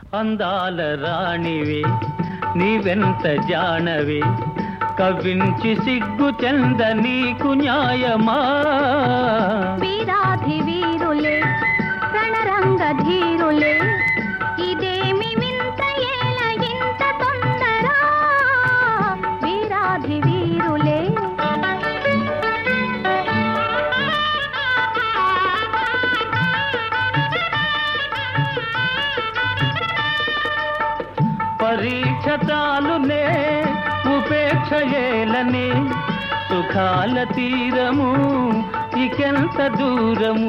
అందాల రాణివి నీవెంత జానవి కవ్వించి సిగ్గు చెంద నీకు న్యాయమా వీరాధి వీరులే రణరంగ ధీరులే ఇదేమి వింత ఏల ఇంత తొందర వీరాధి వీరులే పరీక్ష చాలునే ఉపేక్ష ఏలని సుఖాల తీరము ఇకెంత దూరము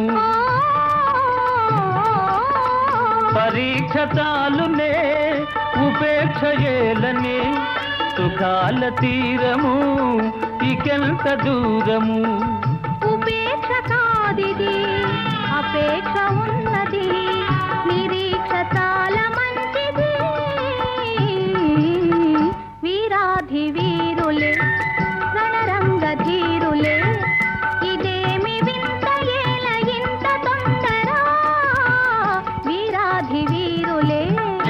పరీక్ష చాలునే ఉపేక్ష ఏలని సుఖాల తీరము ఇకెంత దూరము ఉపేక్ష కాదిది అపేక్ష ఉన్నది నిరీక్ష చాలా మంచిది వీరాధి వీరులే రణరంగ ధీరులే ఇదేమి వింత ఏల ఇంత తొందర వీరాధి వీరులే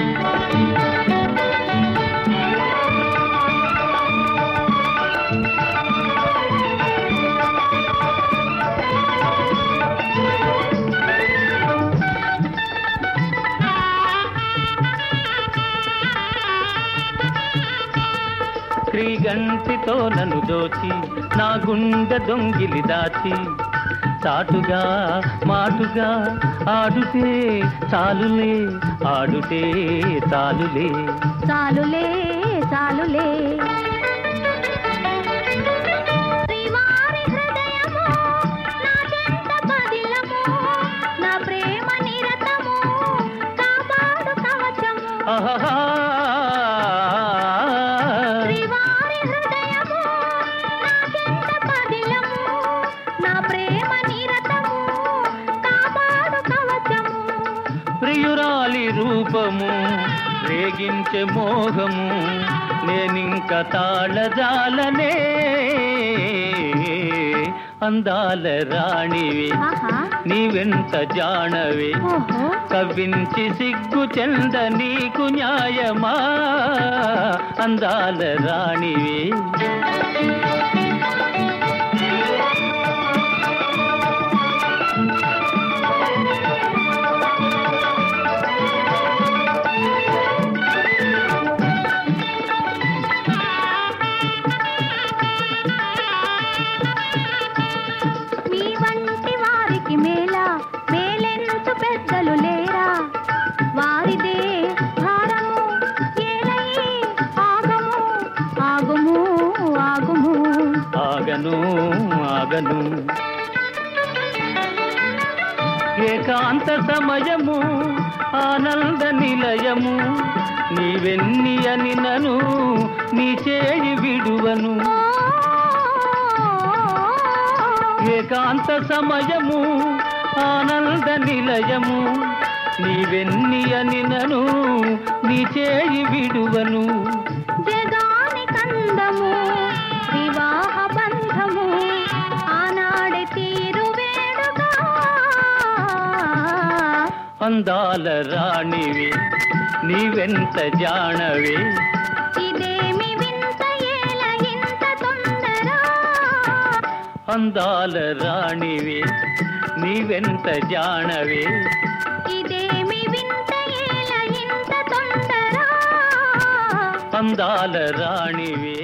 క్రీగంటితో నన్ను దోచి నా గుండె దొంగిలి దాచి చాటుగా మాటుగా ఆడుతే చాలులే ఆడుతే చాలులే చాలులే చాలులే శ్రీవారి హృదయము నా చెంత పదిలము నా ప్రేమ నిరతము కాపాడు కవచము ఆహాహా. శ్రీవారి హృదయము నా చెంత పదిలము నా ప్రేమ నిరతము కాపాడు కవచము ప్రియురాలి రూపము రేగించే మోహము నేనింక తాళజాలనే అందాల రాణివి ఆహా నీవెంత జానవి ఓహో కవ్వించి సిగ్గు చెంద నీకు న్యాయమా అందాల రాణివి మీ వంటి వారికి మేళ మేలెంతు పెద్దలు లేరా వారిదే భారము ఏలయి ఆగము ఆగుము ఆగుము ఆగను ఆగను ఏకాంత సమయము ఆనంద నిలయము నీవెన్ని అని నను నీ చేయి విడువను ఏకాంత సమయము ఆనంద నిలయము నీవెన్ని అని నను నీ చేయి విడువను జగాని కందము వివాహ బంధము ఆనాడే తీరు వేడుగా అందాల రాణివి నీవెంత జానవి ఇదేమి వింత ఏల ఇంత తొందర అందాల రాణివి నీవెంత జానవి ఇదేమి వింత ఏల ఇంత తొందర అందాల రాణివి